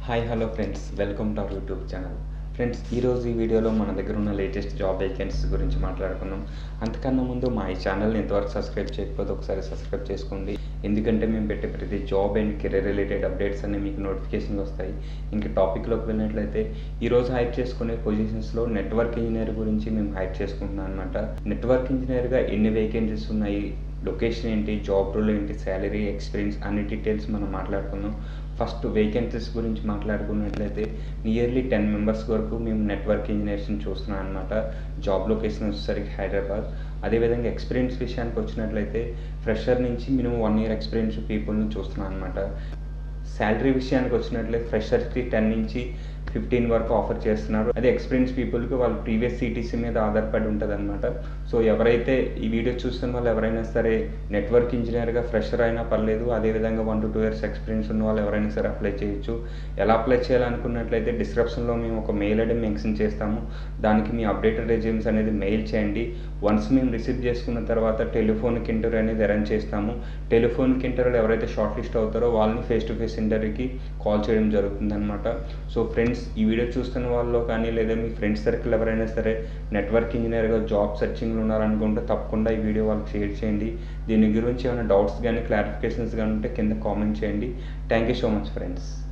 hi hello friends welcome to our YouTube channel friends ఈరోజు ఈ వీడియోలో మన దగ్గర ఉన్న లేటెస్ట్ జాబ్ వేకెన్సీస్ గురించి మాట్లాడుకుందాం అంతకన్నా ముందు మా ఈ ఛానల్ని ఎంతవరకు సబ్స్క్రైబ్ చేయకపోతే ఒకసారి సబ్స్క్రైబ్ చేసుకోండి ఎందుకంటే మేము పెట్టే ప్రతి job and career related updates అన్ని మీకు నోటిఫికేషన్ వస్తాయి ఇంక టాపిక్లోకి వెళ్ళినట్లయితే ఈరోజు హైర్ చేసుకునే పొజిషన్స్లో నెట్వర్క్ ఇంజనీర్ గురించి మేము హైర్ చేసుకుంటున్నాం అనమాట నెట్వర్క్ ఇంజనీర్గా ఎన్ని వేకెన్సీస్ ఉన్నాయి లొకేషన్ ఏంటి జాబ్ రోల్ ఏంటి శాలరీ ఎక్స్పీరియన్స్ అన్ని డీటెయిల్స్ మనం మాట్లాడుకుందాం ఫస్ట్ వేకెన్సీస్ గురించి మాట్లాడుకున్నట్లయితే నియర్లీ టెన్ మెంబర్స్ వరకు మేము నెట్వర్క్ ఇంజనీర్స్ని చూస్తున్నాం అనమాట జాబ్ లొకేషన్ వచ్చేసరికి హైదరాబాద్ అదేవిధంగా ఎక్స్పీరియన్స్ విషయానికి వచ్చినట్లయితే ఫ్రెషర్ నుంచి మినిమం వన్ ఇయర్ ఎక్స్పీరియన్స్ పీపుల్ని చూస్తున్నాం అనమాట శాలరీ విషయానికి వచ్చినట్లయితే ఫ్రెషర్స్కి టెన్ నుంచి ఫిఫ్టీన్ వరకు ఆఫర్ చేస్తున్నారు అదే ఎక్స్పీరియన్స్ పీపుల్కి వాళ్ళు ప్రీవియస్ సిటీసీ మీద ఆధారపడి ఉంటుంది అనమాట సో ఎవరైతే ఈ వీడియో చూస్తున్న వాళ్ళు ఎవరైనా సరే నెట్వర్క్ ఇంజనీర్గా ఫ్రెషర్ అయినా పర్లేదు అదేవిధంగా one to two years experience ఉన్న వాళ్ళు ఎవరైనా సరే అప్లై చేయొచ్చు ఎలా అప్లై చేయాలనుకున్నట్లయితే డిస్క్రిప్షన్లో మేము ఒక మెయిల్ ఐడి మెన్షన్ చేస్తాము దానికి మీ అప్డేటెడ్ రెజ్యూమ్స్ అనేది మెయిల్ చేయండి వన్స్ మేము రిసీవ్ చేసుకున్న తర్వాత టెలిఫోన్కి ఇంటర్వ్యూ అనేది అరేంజ్ చేస్తాము టెలిఫోన్కి ఇంటర్వ్యూలో ఎవరైతే షార్ట్ లిస్ట్ అవుతారో వాళ్ళని ఫేస్ టు ఫేస్ ఇంటర్వ్యూకి కాల్ చేయడం జరుగుతుంది అనమాట సో ఫ్రెండ్స్ ఈ వీడియో చూస్తున్న వాళ్ళు కానీ లేదా మీ ఫ్రెండ్స్ సర్కిల్ ఎవరైనా సరే నెట్వర్క్ ఇంజనీర్గా జాబ్ సెర్చింగ్లో ఉన్నారనుకుంటే తప్పకుండా ఈ వీడియో వాళ్ళకి షేర్ చేయండి దీని గురించి ఏమైనా డౌట్స్ కానీ క్లారిఫికేషన్స్ కానీ ఉంటే కింద కామెంట్ చేయండి thank you so much friends